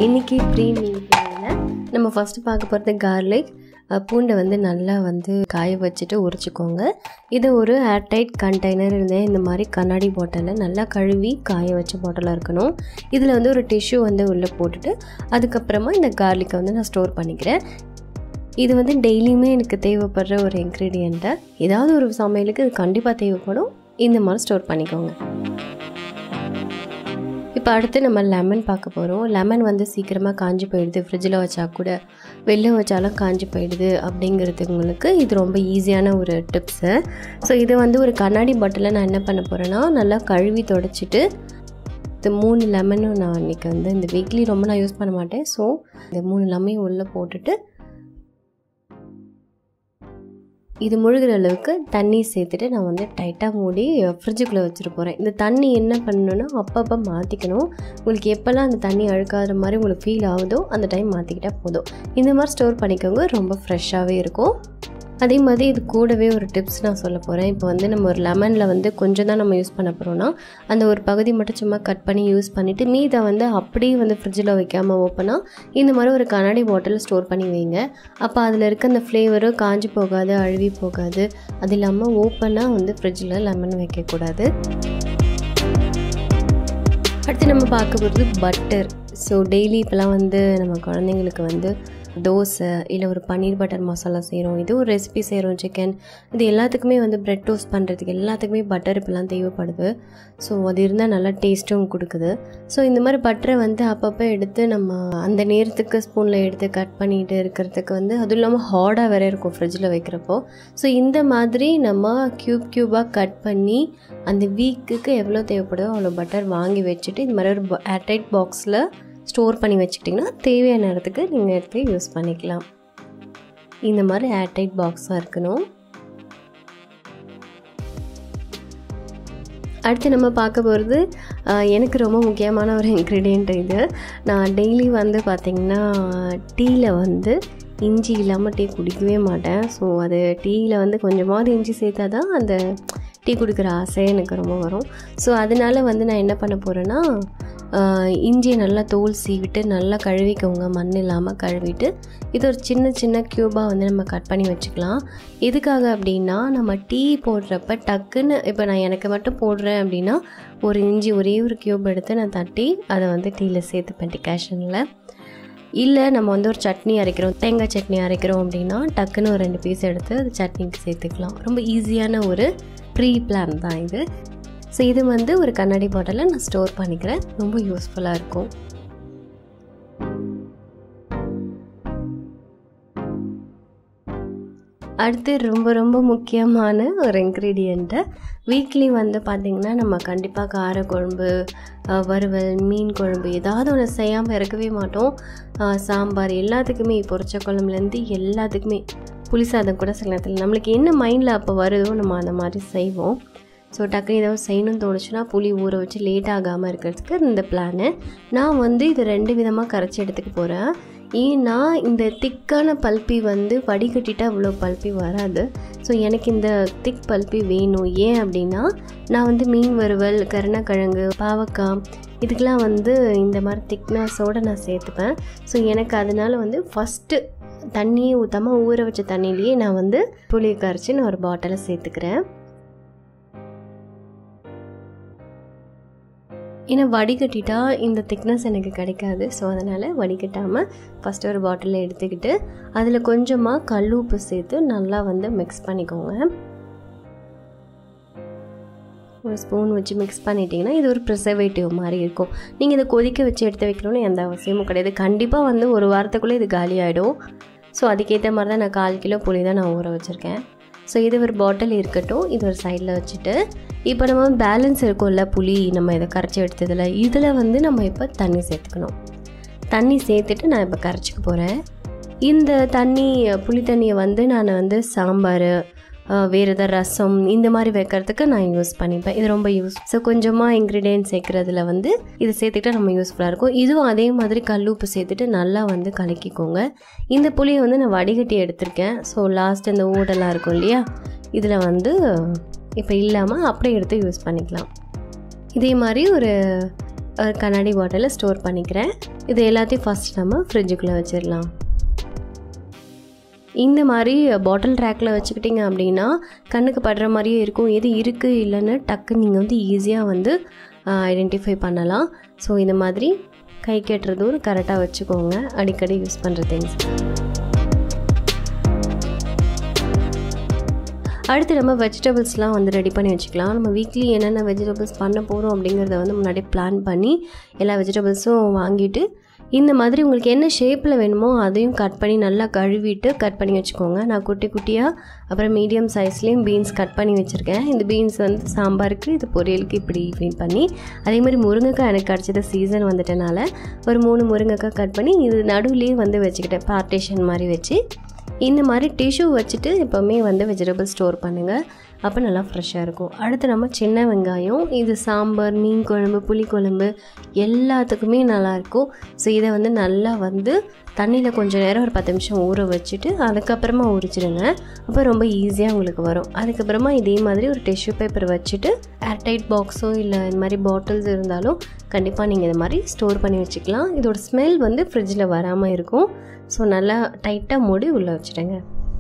இன்றைக்கி pre meal பிளானில் நம்ம ஃபஸ்ட்டு பார்க்க போகிறது கார்லிக் பூண்டை வந்து நல்லா வந்து காய வச்சுட்டு உரிச்சிக்கோங்க இதை ஒரு ஏர்டைட் கண்டெய்னர் இருந்தேன் இந்த மாதிரி கண்ணாடி பாட்டிலில் நல்லா கழுவி காய வச்ச பாட்டிலாக இருக்கணும் இதில் வந்து ஒரு டிஷ்யூ வந்து உள்ளே போட்டுட்டு அதுக்கப்புறமா இந்த கார்லிக்கை வந்து நான் ஸ்டோர் பண்ணிக்கிறேன் இது வந்து டெய்லியுமே எனக்கு தேவைப்படுற ஒரு இன்க்ரீடியண்ட்டு ஏதாவது ஒரு சமையலுக்கு இது கண்டிப்பாக தேவைப்படும் இந்த மாதிரி ஸ்டோர் பண்ணிக்கோங்க இப்போ அடுத்து நம்ம லெமன் பார்க்க போகிறோம் லெமன் வந்து சீக்கிரமாக காஞ்சி போயிடுது ஃப்ரிட்ஜில் வச்சா கூட வெளில வச்சாலும் காஞ்சி போயிடுது அப்படிங்கிறதுங்களுக்கு இது ரொம்ப ஈஸியான ஒரு டிப்ஸு ஸோ இது வந்து ஒரு கண்ணாடி பாட்டிலில் நான் என்ன பண்ண போகிறேன்னா நல்லா கழுவி தொடச்சிட்டு இந்த மூணு லெமனும் நான் இன்றைக்கி வந்து இந்த வீக்லி ரொம்ப நான் யூஸ் பண்ண மாட்டேன் ஸோ இந்த மூணு லெமையும் உள்ளே போட்டுட்டு இது முழுகிற அளவுக்கு தண்ணி சேர்த்துட்டு நான் வந்து டைட்டாக மூடி ஃப்ரிட்ஜுக்குள்ளே வச்சுட்டு போகிறேன் இந்த தண்ணி என்ன பண்ணணுன்னா அப்பப்போ மாற்றிக்கணும் உங்களுக்கு எப்போல்லாம் அந்த தண்ணி அழுக்காத மாதிரி உங்களுக்கு ஃபீல் ஆகுதோ அந்த டைம் மாற்றிக்கிட்டால் போதும் இந்த மாதிரி ஸ்டோர் பண்ணிக்கோங்க ரொம்ப ஃப்ரெஷ்ஷாகவே இருக்கும் அதே மாதிரி இது கூடவே ஒரு டிப்ஸ் நான் சொல்ல போகிறேன் இப்போ வந்து நம்ம ஒரு லெமனில் வந்து கொஞ்சம் தான் நம்ம யூஸ் பண்ண போகிறோம்னா அந்த ஒரு பகுதி மட்டும் சும்மா கட் பண்ணி யூஸ் பண்ணிவிட்டு மீதை வந்து அப்படியே வந்து ஃப்ரிட்ஜில் வைக்காமல் ஓப்பனாக இந்த மாதிரி ஒரு கண்ணாடி பாட்டில் ஸ்டோர் பண்ணி வைங்க அப்போ அதில் இருக்க அந்த ஃப்ளேவரும் காஞ்சி போகாது அழுவி போகாது அது இல்லாமல் ஓப்பனாக வந்து ஃப்ரிட்ஜில் லெமன் வைக்கக்கூடாது அடுத்து நம்ம பார்க்க போகிறது பட்டர் ஸோ டெய்லி இப்போலாம் வந்து நம்ம குழந்தைங்களுக்கு வந்து தோசை இல்லை ஒரு பன்னீர் பட்டர் மசாலா செய்கிறோம் இது ஒரு ரெசிபி செய்கிறோம் சிக்கன் இது எல்லாத்துக்குமே வந்து ப்ரெட் டோஸ்ட் பண்ணுறதுக்கு எல்லாத்துக்குமே பட்டர் இப்போலாம் தேவைப்படுது ஸோ அது இருந்தால் நல்லா டேஸ்ட்டும் கொடுக்குது ஸோ இந்த மாதிரி பட்டரை வந்து அப்பப்போ எடுத்து நம்ம அந்த நேரத்துக்கு ஸ்பூனில் எடுத்து கட் பண்ணிட்டு இருக்கிறதுக்கு வந்து அதுவும் இல்லாமல் ஹார்டாக வேற இருக்கும் ஃப்ரிட்ஜில் வைக்கிறப்போ ஸோ இந்த மாதிரி நம்ம க்யூப் க்யூபாக கட் பண்ணி அந்த வீக்குக்கு எவ்வளோ தேவைப்படுதோ அவ்வளோ பட்டர் வாங்கி வச்சுட்டு இந்த மாதிரி ஒரு ஏர்டைட் பாக்ஸில் ஸ்டோர் பண்ணி வச்சுக்கிட்டிங்கன்னா தேவையான நேரத்துக்கு நீங்கள் எடுத்து யூஸ் பண்ணிக்கலாம் இந்த மாதிரி ஏர்டைட் பாக்ஸாக இருக்கணும் அடுத்து நம்ம பார்க்க போகிறது எனக்கு ரொம்ப முக்கியமான ஒரு இன்க்ரீடியண்ட் இது நான் டெய்லி வந்து பார்த்திங்கன்னா டீயில் வந்து இஞ்சி இல்லாமல் டீ குடிக்கவே மாட்டேன் ஸோ அது டீயில் வந்து கொஞ்சமாவது இஞ்சி சேர்த்தா தான் அந்த டீ குடிக்கிற ஆசை எனக்கு ரொம்ப வரும் ஸோ அதனால் வந்து நான் என்ன பண்ண போகிறேன்னா இஞ்சியை நல்லா தோல் சீவிட்டு நல்லா கழுவிக்கோங்க மண் இல்லாமல் கழுவிட்டு இது ஒரு சின்ன சின்ன க்யூபாக வந்து நம்ம கட் பண்ணி வச்சுக்கலாம் எதுக்காக அப்படின்னா நம்ம டீ போடுறப்ப டக்குன்னு இப்போ நான் எனக்கு மட்டும் போடுறேன் அப்படின்னா ஒரு இஞ்சி ஒரே ஒரு க்யூப் எடுத்து நான் தட்டி அதை வந்து டீயில் சேர்த்துப்பேன் டிகாஷனில் இல்லை நம்ம வந்து ஒரு சட்னி அரைக்கிறோம் தேங்காய் சட்னி அரைக்கிறோம் அப்படின்னா டக்குன்னு ஒரு ரெண்டு பீஸ் எடுத்து அது சட்னிக்கு சேர்த்துக்கலாம் ரொம்ப ஈஸியான ஒரு ப்ரீ பிளான் தான் இது ஸோ இது வந்து ஒரு கண்ணாடி பாட்டிலில் நான் ஸ்டோர் பண்ணிக்கிறேன் ரொம்ப யூஸ்ஃபுல்லாக இருக்கும் அடுத்து ரொம்ப ரொம்ப முக்கியமான ஒரு இன்க்ரீடியண்ட்டு வீக்லி வந்து பார்த்திங்கன்னா நம்ம கண்டிப்பாக காரக்குழம்பு வறுவல் மீன் குழம்பு ஏதாவது ஒன்று செய்யாமல் இருக்கவே மாட்டோம் சாம்பார் எல்லாத்துக்குமே பொரிச்ச குழம்புலேருந்து எல்லாத்துக்குமே புளி சாதம் கூட சில நேரத்தில் நம்மளுக்கு என்ன மைண்டில் அப்போ வருதோ நம்ம அந்த மாதிரி செய்வோம் ஸோ டக்குனு ஏதாவது செய்யணும்னு தோணுச்சுன்னா புளி ஊற வச்சு லேட் ஆகாமல் இருக்கிறதுக்கு இந்த பிளானு நான் வந்து இது ரெண்டு விதமாக கரைச்சி எடுத்துக்க போகிறேன் ஏன்னா இந்த திக்கான பல்பி வந்து வடிகட்டிட்டால் அவ்வளோ பல்பி வராது ஸோ எனக்கு இந்த திக் பல்பி வேணும் ஏன் அப்படின்னா நான் வந்து மீன் வறுவல் கருணக்கிழங்கு பாவக்காய் இதுக்கெலாம் வந்து இந்த மாதிரி திக்னஸோடு நான் சேர்த்துப்பேன் ஸோ எனக்கு அதனால் வந்து ஃபஸ்ட்டு தண்ணியை ஊற்றாமல் ஊற வச்ச தண்ணியிலேயே நான் வந்து புளியை கரைச்சி நான் ஒரு பாட்டிலை சேர்த்துக்கிறேன் ஏன்னா வடிகட்டிட்டா இந்த திக்னஸ் எனக்கு கிடைக்காது ஸோ அதனால் வடிகட்டாமல் ஃபஸ்ட்டு ஒரு பாட்டிலில் எடுத்துக்கிட்டு அதில் கொஞ்சமாக கல் உப்பு சேர்த்து நல்லா வந்து மிக்ஸ் பண்ணிக்கோங்க ஒரு ஸ்பூன் வச்சு மிக்ஸ் பண்ணிட்டீங்கன்னா இது ஒரு ப்ரிசர்வேட்டிவ் மாதிரி இருக்கும் நீங்கள் இதை கொதிக்க வச்சு எடுத்து வைக்கணும்னு எந்த அவசியமும் கிடையாது கண்டிப்பாக வந்து ஒரு வாரத்துக்குள்ளே இது காலி ஆகிடும் ஸோ அதுக்கேற்ற மாதிரி தான் நான் கால் கிலோ புளி தான் நான் ஊற வச்சுருக்கேன் ஸோ இது ஒரு பாட்டில் இருக்கட்டும் இது ஒரு சைடில் வச்சுட்டு இப்போ நம்ம பேலன்ஸ் இருக்கும்ல புளி நம்ம இதை கரைச்சி எடுத்ததில் இதில் வந்து நம்ம இப்போ தண்ணி சேர்த்துக்கணும் தண்ணி சேர்த்துட்டு நான் இப்போ கரைச்சிக்க போகிறேன் இந்த தண்ணி புளி தண்ணியை வந்து நான் வந்து சாம்பார் வேறு எதாவது ரசம் இந்த மாதிரி வைக்கிறதுக்கு நான் யூஸ் பண்ணிப்பேன் இது ரொம்ப யூஸ் ஸோ கொஞ்சமாக இன்க்ரீடியன்ட் சேர்க்குறதுல வந்து இது சேர்த்துக்கிட்டா நம்ம யூஸ்ஃபுல்லாக இருக்கும் இதுவும் அதே மாதிரி கல் உப்பு சேர்த்துட்டு நல்லா வந்து கலக்கிக்கோங்க இந்த புளியை வந்து நான் வடிகட்டி எடுத்திருக்கேன் ஸோ லாஸ்ட் இந்த ஊடெல்லாம் இருக்கும் இல்லையா இதில் வந்து இப்போ இல்லாமல் அப்படியே எடுத்து யூஸ் பண்ணிக்கலாம் இதே மாதிரி ஒரு ஒரு கண்ணாடி பாட்டிலில் ஸ்டோர் பண்ணிக்கிறேன் இது எல்லாத்தையும் ஃபஸ்ட் நம்ம ஃப்ரிட்ஜுக்குள்ளே வச்சிடலாம் இந்த மாதிரி பாட்டில் ட்ராக்கில் வச்சுக்கிட்டிங்க அப்படின்னா கண்ணுக்கு படுற மாதிரியே இருக்கும் எது இருக்குது இல்லைன்னு டக்கு நீங்கள் வந்து ஈஸியாக வந்து ஐடென்டிஃபை பண்ணலாம் ஸோ இந்த மாதிரி கை கட்டுறதும் கரெக்டாக வச்சுக்கோங்க அடிக்கடி யூஸ் பண்ணுற திங்ஸ் அடுத்து நம்ம வெஜிடபிள்ஸ்லாம் வந்து ரெடி பண்ணி வச்சுக்கலாம் நம்ம வீக்லி என்னென்ன வெஜிடபிள்ஸ் பண்ண போகிறோம் அப்படிங்கிறத வந்து முன்னாடியே பிளான் பண்ணி எல்லா வெஜிடபிள்ஸும் வாங்கிட்டு இந்த மாதிரி உங்களுக்கு என்ன ஷேப்பில் வேணுமோ அதையும் கட் பண்ணி நல்லா கழுவிட்டு கட் பண்ணி வச்சுக்கோங்க நான் குட்டி குட்டியாக அப்புறம் மீடியம் சைஸ்லேயும் பீன்ஸ் கட் பண்ணி வச்சுருக்கேன் இந்த பீன்ஸ் வந்து சாம்பாருக்கு இது பொரியலுக்கு இப்படி க்ளீன் பண்ணி அதே மாதிரி முருங்கைக்காய் எனக்கு கிடச்சது சீசன் வந்துட்டனால ஒரு மூணு முருங்கைக்காய் கட் பண்ணி இது நடுவுலேயே வந்து வச்சுக்கிட்டேன் பார்ட்டேஷன் மாதிரி வச்சு இந்த மாதிரி டிஷ்யூ வச்சுட்டு எப்போவுமே வந்து வெஜிடபிள் ஸ்டோர் பண்ணுங்கள் அப்போ நல்லா ஃப்ரெஷ்ஷாக இருக்கும் அடுத்து நம்ம சின்ன வெங்காயம் இது சாம்பார் மீன் குழம்பு புளிக்குழம்பு எல்லாத்துக்குமே நல்லாயிருக்கும் ஸோ இதை வந்து நல்லா வந்து தண்ணியில் கொஞ்சம் நேரம் ஒரு பத்து நிமிஷம் ஊற வச்சுட்டு அதுக்கப்புறமா உரிச்சிடுங்க அப்போ ரொம்ப ஈஸியாக உங்களுக்கு வரும் அதுக்கப்புறமா இதே மாதிரி ஒரு டிஷ்யூ பேப்பர் வச்சுட்டு ஏர்டைட் பாக்ஸோ இல்லை இந்த மாதிரி பாட்டில்ஸ் இருந்தாலும் கண்டிப்பாக நீங்கள் இது மாதிரி ஸ்டோர் பண்ணி வச்சுக்கலாம் இதோட ஸ்மெல் வந்து ஃப்ரிட்ஜில் வராமல் இருக்கும் ஸோ நல்லா டைட்டாக மூடி உள்ளே வச்சுடுங்க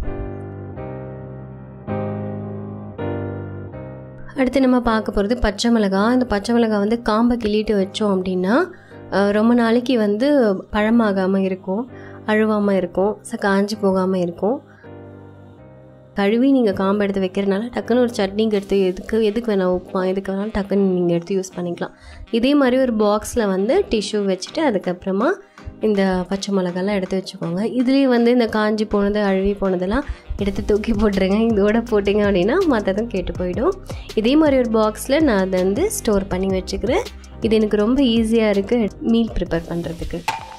அடுத்து நம்ம பார்க்க போகிறது பச்சை மிளகாய் இந்த பச்சை மிளகாய் வந்து காம்பை கிள்ளிட்டு வச்சோம் அப்படின்னா ரொம்ப நாளைக்கு வந்து பழமாகாமல் இருக்கும் அழுவாமல் இருக்கும் ஸோ காஞ்சி போகாமல் இருக்கும் கழுவி நீங்கள் காம்பு எடுத்து வைக்கிறனால டக்குன்னு ஒரு சட்னிக்கு எடுத்து எதுக்கு எதுக்கு வேணால் உப்புமா எதுக்கு வேணாலும் டக்குன்னு நீங்கள் எடுத்து யூஸ் பண்ணிக்கலாம் இதே மாதிரி ஒரு பாக்ஸில் வந்து டிஷ்யூ வச்சுட்டு அதுக்கப்புறமா இந்த பச்சை மிளகாலாம் எடுத்து வச்சுக்கோங்க இதுலேயே வந்து இந்த காஞ்சி போனது அழுவி போனதெல்லாம் எடுத்து தூக்கி போட்டுருங்க இதோட போட்டிங்க அப்படின்னா மற்றதும் கேட்டு போயிடும் இதே மாதிரி ஒரு பாக்ஸில் நான் அதை வந்து ஸ்டோர் பண்ணி வச்சுக்கிறேன் இது எனக்கு ரொம்ப ஈஸியாக இருக்குது மீல் ப்ரிப்பேர் பண்ணுறதுக்கு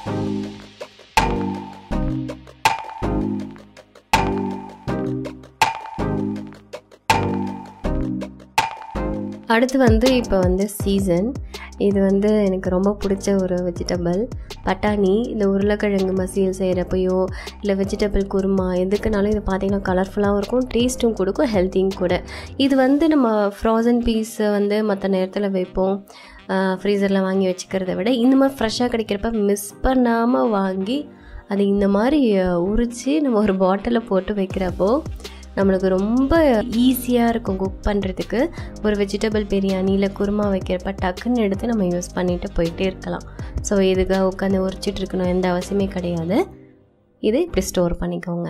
அடுத்து வந்து இப்போ வந்து சீசன் இது வந்து எனக்கு ரொம்ப பிடிச்ச ஒரு வெஜிடபிள் பட்டாணி இந்த உருளைக்கிழங்கு மசியல் செய்கிறப்பையோ இல்லை வெஜிடபிள் குருமா எதுக்குனாலும் இது பார்த்திங்கன்னா கலர்ஃபுல்லாகவும் இருக்கும் டேஸ்ட்டும் கொடுக்கும் ஹெல்த்தியும் கூட இது வந்து நம்ம ஃப்ரோசன் பீஸை வந்து மற்ற நேரத்தில் வைப்போம் ஃப்ரீசரில் வாங்கி வச்சுக்கிறத விட இந்த மாதிரி ஃப்ரெஷ்ஷாக கிடைக்கிறப்ப மிஸ் பண்ணாமல் வாங்கி அது இந்த மாதிரி உரித்து நம்ம ஒரு பாட்டிலில் போட்டு வைக்கிறப்போ நம்மளுக்கு ரொம்ப ஈஸியாக இருக்கும் குக் பண்ணுறதுக்கு ஒரு வெஜிடபிள் பிரியாணி இல்லை குருமா வைக்கிறப்ப டக்குன்னு எடுத்து நம்ம யூஸ் பண்ணிட்டு போயிட்டே இருக்கலாம் ஸோ இதுக்காக உட்காந்து உரிச்சிட்டு இருக்கணும் எந்த அவசியமே கிடையாது இதை இப்படி ஸ்டோர் பண்ணிக்கோங்க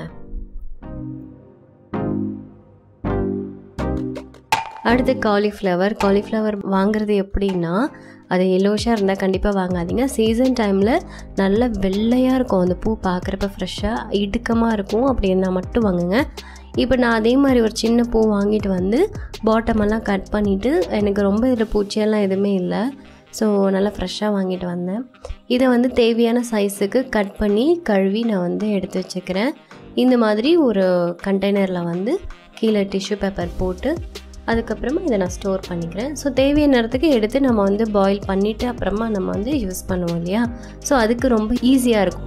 அடுத்து காலிஃப்ளவர் காலிஃப்ளவர் வாங்குறது எப்படின்னா அது எல்லோஷாக இருந்தால் கண்டிப்பாக வாங்காதீங்க சீசன் டைமில் நல்ல வெள்ளையாக இருக்கும் அந்த பூ பார்க்குறப்ப ஃப்ரெஷ்ஷாக இடுக்கமாக இருக்கும் அப்படி இருந்தால் மட்டும் வாங்குங்க இப்போ நான் அதே மாதிரி ஒரு சின்ன பூ வாங்கிட்டு வந்து பாட்டமெல்லாம் கட் பண்ணிவிட்டு எனக்கு ரொம்ப இதில் பூச்சியெல்லாம் எதுவுமே இல்லை ஸோ நல்லா ஃப்ரெஷ்ஷாக வாங்கிட்டு வந்தேன் இதை வந்து தேவையான சைஸுக்கு கட் பண்ணி கழுவி நான் வந்து எடுத்து வச்சுக்கிறேன் இந்த மாதிரி ஒரு கண்டெய்னரில் வந்து கீழே டிஷ்யூ பேப்பர் போட்டு அதுக்கப்புறமா இதை நான் ஸ்டோர் பண்ணிக்கிறேன் ஸோ தேவையான நேரத்துக்கு எடுத்து நம்ம வந்து பாயில் பண்ணிவிட்டு அப்புறமா நம்ம வந்து யூஸ் பண்ணுவோம் இல்லையா ஸோ அதுக்கு ரொம்ப ஈஸியாக இருக்கும்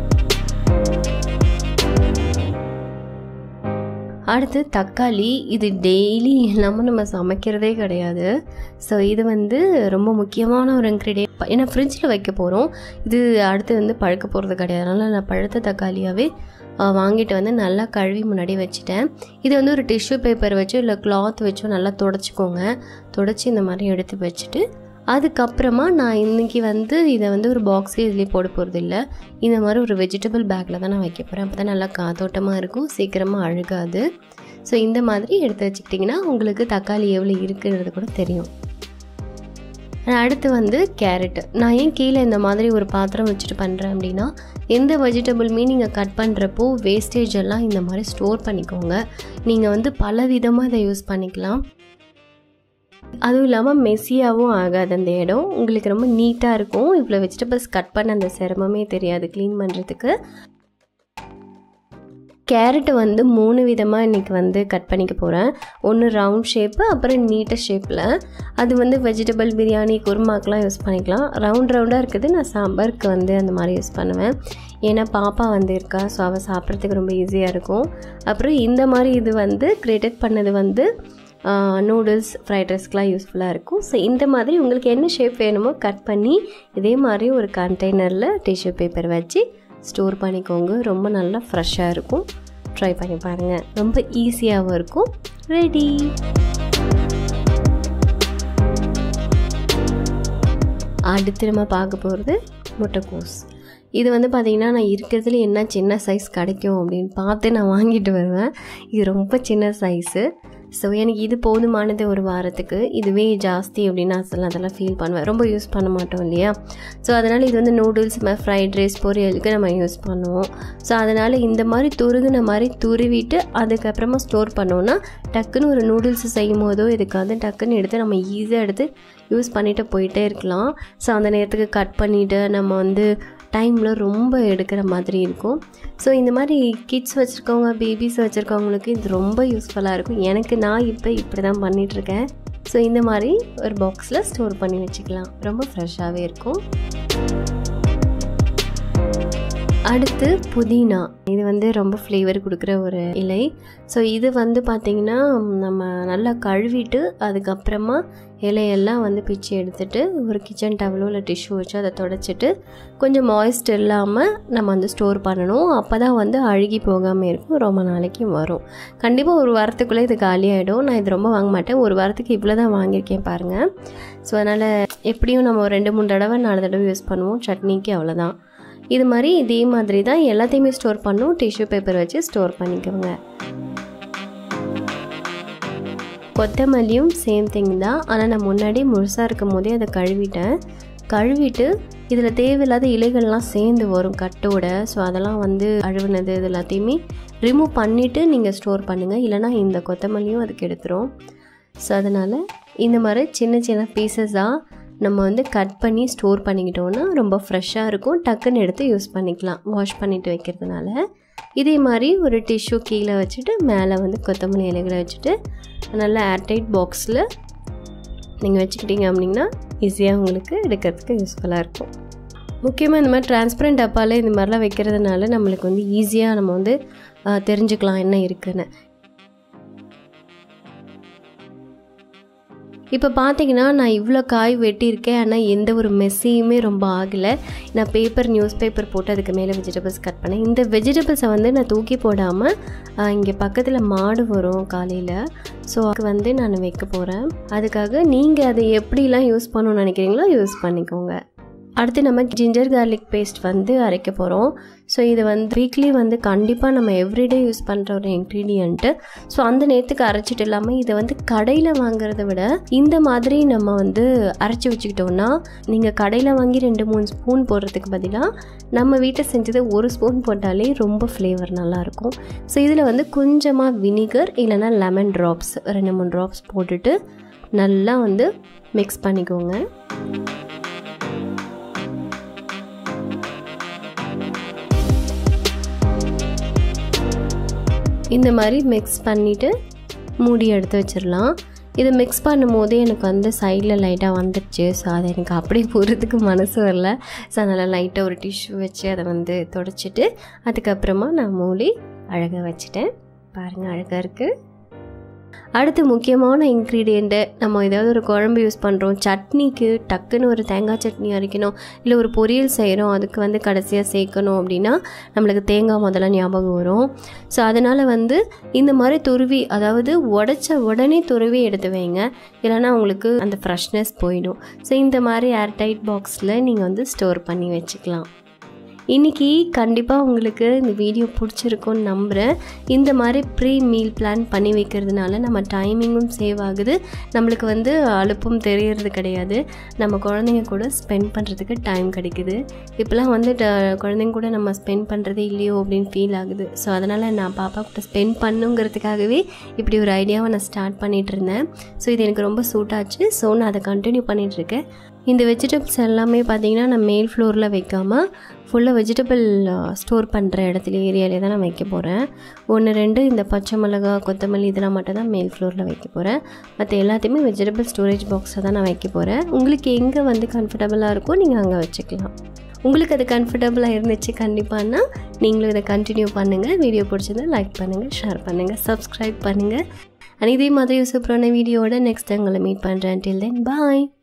அடுத்து தக்காளி இது டெய்லி இல்லாமல் நம்ம சமைக்கிறதே கிடையாது ஸோ இது வந்து ரொம்ப முக்கியமான ஒரு இன்க்ரீடியன்ட் ஏன்னா ஃப்ரிட்ஜில் வைக்க போகிறோம் இது அடுத்து வந்து பழுக்க போகிறது கிடையாது அதனால் நான் பழுத்த தக்காளியாகவே வாங்கிட்டு வந்து நல்லா கழுவி முன்னாடி வச்சுட்டேன் இது வந்து ஒரு டிஷ்யூ பேப்பர் வச்சு இல்லை கிளாத் வச்சோ நல்லா தொடச்சிக்கோங்க தொடச்சி இந்த மாதிரி எடுத்து வச்சுட்டு அதுக்கப்புறமா நான் இன்றைக்கி வந்து இதை வந்து ஒரு பாக்ஸே இதுலேயே போட போகிறது இல்லை இந்த மாதிரி ஒரு வெஜிடபிள் பேக்கில் தான் நான் வைக்க போகிறேன் அப்போ தான் நல்லா காத்தோட்டமாக இருக்கும் சீக்கிரமாக அழுகாது ஸோ இந்த மாதிரி எடுத்து வச்சுக்கிட்டிங்கன்னா உங்களுக்கு தக்காளி எவ்வளோ இருக்குன்றது கூட தெரியும் அடுத்து வந்து கேரட் நான் ஏன் கீழே இந்த மாதிரி ஒரு பாத்திரம் வச்சுட்டு பண்ணுறேன் அப்படின்னா எந்த வெஜிடபிளுமே நீங்கள் கட் பண்ணுறப்போ வேஸ்டேஜ் எல்லாம் இந்த மாதிரி ஸ்டோர் பண்ணிக்கோங்க நீங்கள் வந்து பல விதமாக இதை யூஸ் பண்ணிக்கலாம் அதுவும் இல்லாமல் மெஸ்ஸியாகவும் ஆகாது அந்த இடம் உங்களுக்கு ரொம்ப நீட்டாக இருக்கும் இவ்வளோ வெஜிடபிள்ஸ் கட் பண்ண அந்த சிரமமே தெரியாது க்ளீன் பண்ணுறதுக்கு கேரட்டு வந்து மூணு விதமாக இன்றைக்கி வந்து கட் பண்ணிக்க போகிறேன் ஒன்று ரவுண்ட் ஷேப்பு அப்புறம் நீட்டர் ஷேப்பில் அது வந்து வெஜிடபிள் பிரியாணி குருமாக்கெலாம் யூஸ் பண்ணிக்கலாம் ரவுண்ட் ரவுண்டாக இருக்குது நான் சாம்பாருக்கு வந்து அந்த மாதிரி யூஸ் பண்ணுவேன் ஏன்னா பாப்பா வந்து இருக்கா ஸோ அவள் சாப்பிட்றதுக்கு ரொம்ப ஈஸியாக இருக்கும் அப்புறம் இந்த மாதிரி இது வந்து கிரேட்டட் பண்ணது வந்து நூடுல்ஸ் ஃப்ரைட் ரைஸ்க்கெலாம் யூஸ்ஃபுல்லாக இருக்கும் ஸோ இந்த மாதிரி உங்களுக்கு என்ன ஷேப் வேணுமோ கட் பண்ணி இதே மாதிரி ஒரு கண்டெய்னரில் டிஷ்யூ பேப்பர் வச்சு ஸ்டோர் பண்ணிக்கோங்க ரொம்ப நல்லா ஃப்ரெஷ்ஷாக இருக்கும் ட்ரை பண்ணி பாருங்கள் ரொம்ப ஈஸியாகவும் இருக்கும் ரெடி அடுத்து நம்ம பார்க்க போகிறது முட்டைக்கோஸ் இது வந்து பார்த்திங்கன்னா நான் இருக்கிறதுல என்ன சின்ன சைஸ் கிடைக்கும் அப்படின்னு பார்த்து நான் வாங்கிட்டு வருவேன் இது ரொம்ப சின்ன சைஸு ஸோ எனக்கு இது போதுமானது ஒரு வாரத்துக்கு இதுவே ஜாஸ்தி அப்படின்னு நான் சொல்ல அதெல்லாம் ஃபீல் பண்ணுவேன் ரொம்ப யூஸ் பண்ண மாட்டோம் இல்லையா ஸோ அதனால் இது வந்து நூடுல்ஸ் ஃப்ரைட் ரைஸ் பொரியலுக்கு நம்ம யூஸ் பண்ணுவோம் ஸோ அதனால் இந்த மாதிரி துருகுன மாதிரி துருவிட்டு அதுக்கப்புறமா ஸ்டோர் பண்ணோன்னா டக்குன்னு ஒரு நூடுல்ஸ் செய்யும் போதோ இதுக்கு வந்து டக்குன்னு எடுத்து நம்ம ஈஸியாக எடுத்து யூஸ் பண்ணிவிட்டு போயிட்டே இருக்கலாம் ஸோ அந்த நேரத்துக்கு கட் பண்ணிவிட்டு நம்ம வந்து டைமில் ரொம்ப எடுக்கிற மாதிரி இருக்கும் ஸோ இந்த மாதிரி கிட்ஸ் வச்சுருக்கவங்க பேபிஸ் வச்சுருக்கவங்களுக்கு இது ரொம்ப யூஸ்ஃபுல்லாக இருக்கும் எனக்கு நான் இப்போ இப்படி தான் பண்ணிகிட்ருக்கேன் ஸோ இந்த மாதிரி ஒரு பாக்ஸில் ஸ்டோர் பண்ணி வச்சுக்கலாம் ரொம்ப ஃப்ரெஷ்ஷாகவே இருக்கும் அடுத்து புதினா இது வந்து ரொம்ப ஃப்ளேவர் கொடுக்குற ஒரு இலை ஸோ இது வந்து பார்த்திங்கன்னா நம்ம நல்லா கழுவிட்டு அதுக்கப்புறமா இலையெல்லாம் வந்து பிச்சு எடுத்துட்டு ஒரு கிச்சன் டவலோ இல்லை டிஷ்யூ வச்சு அதை தொடச்சிட்டு கொஞ்சம் மாய்ஸ்ட் இல்லாமல் நம்ம வந்து ஸ்டோர் பண்ணணும் அப்போ தான் வந்து அழுகி போகாமல் இருக்கும் ரொம்ப நாளைக்கு வரும் கண்டிப்பாக ஒரு வாரத்துக்குள்ளே இது காலியாகிடும் நான் இது ரொம்ப வாங்க மாட்டேன் ஒரு வாரத்துக்கு இவ்வளோ தான் வாங்கியிருக்கேன் பாருங்கள் ஸோ அதனால் எப்படியும் நம்ம ஒரு ரெண்டு மூணு தடவை நாலு தடவை யூஸ் பண்ணுவோம் சட்னிக்கு அவ்வளோதான் இது மாதிரி இதே மாதிரி தான் எல்லாத்தையுமே ஸ்டோர் பண்ணும் டிஷ்யூ பேப்பர் வச்சு ஸ்டோர் பண்ணிக்கோங்க கொத்தமல்லியும் சேம் திங் தான் ஆனால் நான் முன்னாடி முழுசாக இருக்கும் போதே அதை கழுவிட்டேன் கழுவிட்டு இதில் தேவையில்லாத இலைகள்லாம் சேர்ந்து வரும் கட்டோட ஸோ அதெல்லாம் வந்து அழுவுனது இது எல்லாத்தையுமே ரிமூவ் பண்ணிவிட்டு நீங்கள் ஸ்டோர் பண்ணுங்கள் இல்லைனா இந்த கொத்தமல்லியும் அதுக்கு எடுத்துரும் ஸோ அதனால் இந்த மாதிரி சின்ன சின்ன பீசஸாக நம்ம வந்து கட் பண்ணி ஸ்டோர் பண்ணிக்கிட்டோன்னா ரொம்ப ஃப்ரெஷ்ஷாக இருக்கும் டக்குன்னு எடுத்து யூஸ் பண்ணிக்கலாம் வாஷ் பண்ணிவிட்டு வைக்கிறதுனால இதே மாதிரி ஒரு டிஷ்யூ கீழே வச்சுட்டு மேலே வந்து கொத்தமல்லி இலைகளை வச்சுட்டு நல்லா ஏர்டைட் பாக்ஸில் நீங்கள் வச்சுக்கிட்டீங்க அப்படின்னா ஈஸியாக உங்களுக்கு எடுக்கிறதுக்கு யூஸ்ஃபுல்லாக இருக்கும் முக்கியமாக இந்த மாதிரி டிரான்ஸ்பரண்ட் டப்பாவில் இந்த மாதிரிலாம் வைக்கிறதுனால நம்மளுக்கு வந்து ஈஸியாக நம்ம வந்து தெரிஞ்சுக்கலாம் என்ன இருக்குன்னு இப்போ பார்த்தீங்கன்னா நான் இவ்வளோ காய் வெட்டியிருக்கேன் ஆனால் எந்த ஒரு மெஸ்ஸையுமே ரொம்ப ஆகலை நான் பேப்பர் நியூஸ் பேப்பர் போட்டு அதுக்கு மேலே வெஜிடபிள்ஸ் கட் பண்ணேன் இந்த வெஜிடபிள்ஸை வந்து நான் தூக்கி போடாமல் இங்கே பக்கத்தில் மாடு வரும் காலையில் ஸோ அதுக்கு வந்து நான் வைக்க போகிறேன் அதுக்காக நீங்கள் அதை எப்படிலாம் யூஸ் பண்ணணும்னு நினைக்கிறீங்களோ யூஸ் பண்ணிக்கோங்க அடுத்து நம்ம ஜிஞ்சர் கார்லிக் பேஸ்ட் வந்து அரைக்க போகிறோம் ஸோ இது வந்து வீக்லி வந்து கண்டிப்பாக நம்ம எவ்ரிடே யூஸ் பண்ணுற ஒரு இன்க்ரீடியண்ட்டு ஸோ அந்த நேரத்துக்கு அரைச்சிட்டு இல்லாமல் இதை வந்து கடையில் வாங்குறத விட இந்த மாதிரி நம்ம வந்து அரைச்சி வச்சுக்கிட்டோம்னா நீங்கள் கடையில் வாங்கி ரெண்டு மூணு ஸ்பூன் போடுறதுக்கு பதிலாக நம்ம வீட்டில் செஞ்சது ஒரு ஸ்பூன் போட்டாலே ரொம்ப ஃப்ளேவர் நல்லாயிருக்கும் ஸோ இதில் வந்து கொஞ்சமாக வினிகர் இல்லைனா லெமன் ட்ராப்ஸ் ரெண்டு மூணு ட்ராப்ஸ் போட்டுட்டு நல்லா வந்து மிக்ஸ் பண்ணிக்கோங்க இந்த மாதிரி மிக்ஸ் பண்ணிவிட்டு மூடி எடுத்து வச்சிடலாம் இதை மிக்ஸ் பண்ணும் போதே எனக்கு வந்து சைடில் லைட்டாக வந்துடுச்சு ஸோ அதை எனக்கு அப்படியே போகிறதுக்கு மனசு வரல ஸோ அதனால் லைட்டாக ஒரு டிஷ்யூ வச்சு அதை வந்து தொடச்சிட்டு அதுக்கப்புறமா நான் மூடி அழகாக வச்சுட்டேன் பாருங்கள் அழகாக இருக்குது அடுத்து முக்கியமான இன்க்ரீடியண்ட்டு நம்ம ஏதாவது ஒரு குழம்பு யூஸ் பண்ணுறோம் சட்னிக்கு டக்குன்னு ஒரு தேங்காய் சட்னி அரைக்கணும் இல்லை ஒரு பொரியல் செய்கிறோம் அதுக்கு வந்து கடைசியாக சேர்க்கணும் அப்படின்னா நம்மளுக்கு தேங்காய் முதல்ல ஞாபகம் வரும் ஸோ அதனால் வந்து இந்த மாதிரி துருவி அதாவது உடச்ச உடனே துருவி எடுத்து வைங்க இல்லைன்னா உங்களுக்கு அந்த ஃப்ரெஷ்னஸ் போயிடும் ஸோ இந்த மாதிரி ஏர்டைட் பாக்ஸில் நீங்கள் வந்து ஸ்டோர் பண்ணி வச்சுக்கலாம் இன்றைக்கி கண்டிப்பாக உங்களுக்கு இந்த வீடியோ பிடிச்சிருக்கும்னு நம்புகிறேன் இந்த மாதிரி ப்ரீ மீல் பிளான் பண்ணி வைக்கிறதுனால நம்ம டைமிங்கும் சேவ் ஆகுது நம்மளுக்கு வந்து அலுப்பும் தெரியறது கிடையாது நம்ம குழந்தைங்க கூட ஸ்பெண்ட் பண்ணுறதுக்கு டைம் கிடைக்குது இப்போலாம் வந்து குழந்தைங்க கூட நம்ம ஸ்பெண்ட் பண்ணுறதே இல்லையோ அப்படின்னு ஃபீல் ஆகுது ஸோ அதனால் நான் பாப்பா கூட ஸ்பெண்ட் பண்ணுங்கிறதுக்காகவே இப்படி ஒரு ஐடியாவை நான் ஸ்டார்ட் பண்ணிகிட்டு இருந்தேன் ஸோ இது எனக்கு ரொம்ப சூட் ஆச்சு ஸோ நான் அதை கண்டினியூ பண்ணிகிட்ருக்கேன் இந்த வெஜிடபிள்ஸ் எல்லாமே பார்த்தீங்கன்னா நான் மேல் ஃப்ளோரில் வைக்காமல் ஃபுல்லாக வெஜிடபிள் ஸ்டோர் பண்ணுற இடத்துல ஏரியாலே தான் நான் வைக்க போகிறேன் ஒன்று ரெண்டு இந்த பச்சை மிளகா கொத்தமல்லி இதெல்லாம் மட்டும் தான் மேல் ஃப்ளோரில் வைக்க போகிறேன் மற்ற எல்லாத்தையுமே வெஜிடபிள் ஸ்டோரேஜ் பாக்ஸில் தான் நான் வைக்க போகிறேன் உங்களுக்கு எங்கே வந்து கம்ஃபர்டபுளாக இருக்கோ நீங்கள் அங்கே வச்சுக்கலாம் உங்களுக்கு அது கம்ஃபர்டபுளாக இருந்துச்சு கண்டிப்பானா நீங்களும் இதை கண்டினியூ பண்ணுங்கள் வீடியோ பிடிச்சதை லைக் பண்ணுங்கள் ஷேர் பண்ணுங்கள் சப்ஸ்கிரைப் பண்ணுங்கள் அண்ட் இதே மாதிரி சூப்பரான வீடியோவோட நெக்ஸ்ட் உங்களை மீட் பண்ணுறேன் டில் தென் பாய்